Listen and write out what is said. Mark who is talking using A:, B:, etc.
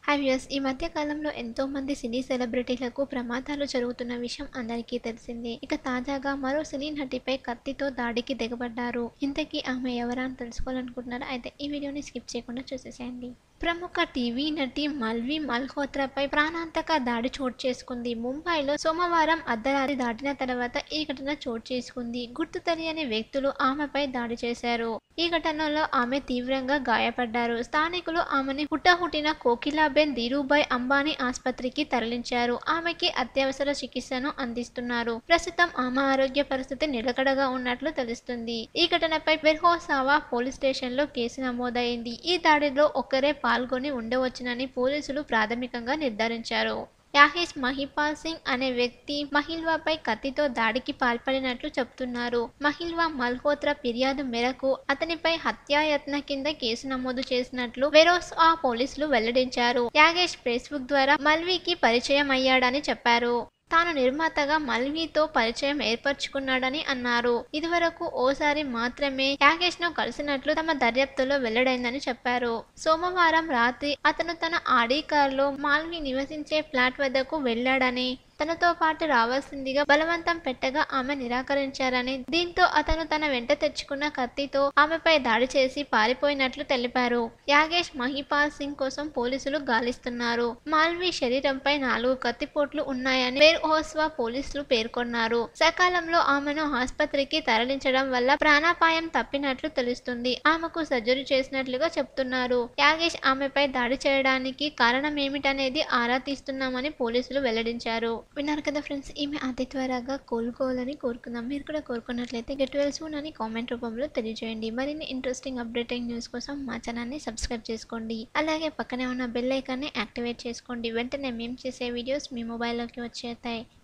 A: హైవ్యస్ ఈ మధ్య కాలంలో ఎంతో మంది సినీ సెలబ్రిటీలకు ప్రమాదాలు జరుగుతున్న విషయం అందరికీ తెలిసిందే ఇక తాజాగా మరో సినీ నటిపై కత్తితో దాడికి దిగబడ్డారు ఇంతకీ ఆమె ఎవరా అని తెలుసుకోవాలనుకుంటున్నారా అయితే ఈ వీడియోని స్కిప్ చేయకుండా చూసేసేయండి ప్రముఖ టీవీ నటి మల్వి మల్హోత్రాపై ప్రాణాంతక దాడి చోటు చేసుకుంది ముంబైలో సోమవారం అర్ధరాత్రి దాటిన తర్వాత ఈ ఘటన చోటు చేసుకుంది గుర్తు తెలియని వ్యక్తులు ఆమెపై దాడి చేశారు ఈ ఘటనలో ఆమె తీవ్రంగా గాయపడ్డారు స్థానికులు ఆమెని హుటాహుటిన కోకిలాబెన్ ధీరుభాయ్ అంబానీ ఆసుపత్రికి తరలించారు ఆమెకి అత్యవసర చికిత్సను అందిస్తున్నారు ప్రస్తుతం ఆమె ఆరోగ్య పరిస్థితి నిలకడగా ఉన్నట్లు తెలుస్తుంది ఈ ఘటనపై బెర్హోసావా పోలీస్ స్టేషన్ లో కేసు నమోదైంది ఈ దాడిలో ఒక్కరే పాల్గొని ఉండవచ్చునని పోలీసులు ప్రాథమికంగా నిర్ధారించారు యాహేష్ మహిపాల్ సింగ్ అనే వ్యక్తి మహిల్వాపై కత్తితో దాడికి పాల్పడినట్లు చెబుతున్నారు మహిల్వా మల్హోత్రా ఫిర్యాదు మేరకు అతనిపై హత్యాయత్న కింద కేసు నమోదు చేసినట్లు వెరోస్ ఆ పోలీసులు వెల్లడించారు యాగేష్ ఫేస్బుక్ ద్వారా మల్వీకి పరిచయం అయ్యాడని చెప్పారు తాను నిర్మాతగా మల్వీతో పరిచయం ఏర్పరచుకున్నాడని అన్నారు ఇదివరకు ఓసారి మాత్రమే యాగేష్ ను కలిసినట్లు తమ దర్యాప్తులో వెల్లడైందని చెప్పారు సోమవారం రాత్రి అతను తన ఆడి కారులో మాల్వి నివసించే ఫ్లాట్ వద్దకు వెళ్లాడని తనతో పాటు రావాల్సిందిగా బలవంతం పెట్టగా ఆమె నిరాకరించారని దీంతో అతను తన వెంట తెచ్చుకున్న కత్తితో ఆమెపై దాడి చేసి పారిపోయినట్లు తెలిపారు యాగేష్ మహిపాల్ సింగ్ కోసం పోలీసులు గాలిస్తున్నారు మాల్వి శరీరంపై నాలుగు కత్తిపోట్లు ఉన్నాయని బేర్ ఓస్వా పోలీసులు పేర్కొన్నారు సకాలంలో ఆమెను ఆసుపత్రికి తరలించడం వల్ల ప్రాణాపాయం తప్పినట్లు తెలుస్తుంది ఆమెకు సర్జరీ చేసినట్లుగా చెప్తున్నారు యాగేష్ ఆమెపై దాడి చేయడానికి కారణం ఏమిటనేది ఆరా తీస్తున్నామని పోలీసులు వెల్లడించారు విన్నారు కదా ఫ్రెండ్స్ ఈమె అతి త్వరగా కోలుకోవాలని కోరుకుందాం మీరు కూడా కోరుకున్నట్లయితే గెట్ వెల్ సూన్ అని కామెంట్ రూపంలో తెలియజేయండి మరిన్ని ఇంట్రెస్టింగ్ అప్డేటింగ్ న్యూస్ కోసం మా ఛానల్ని సబ్స్క్రైబ్ చేసుకోండి అలాగే పక్కనే ఉన్న బెల్ ఐకాన్ని యాక్టివేట్ చేసుకోండి వెంటనే మేము చేసే వీడియోస్ మీ మొబైల్లోకి వచ్చేస్తాయి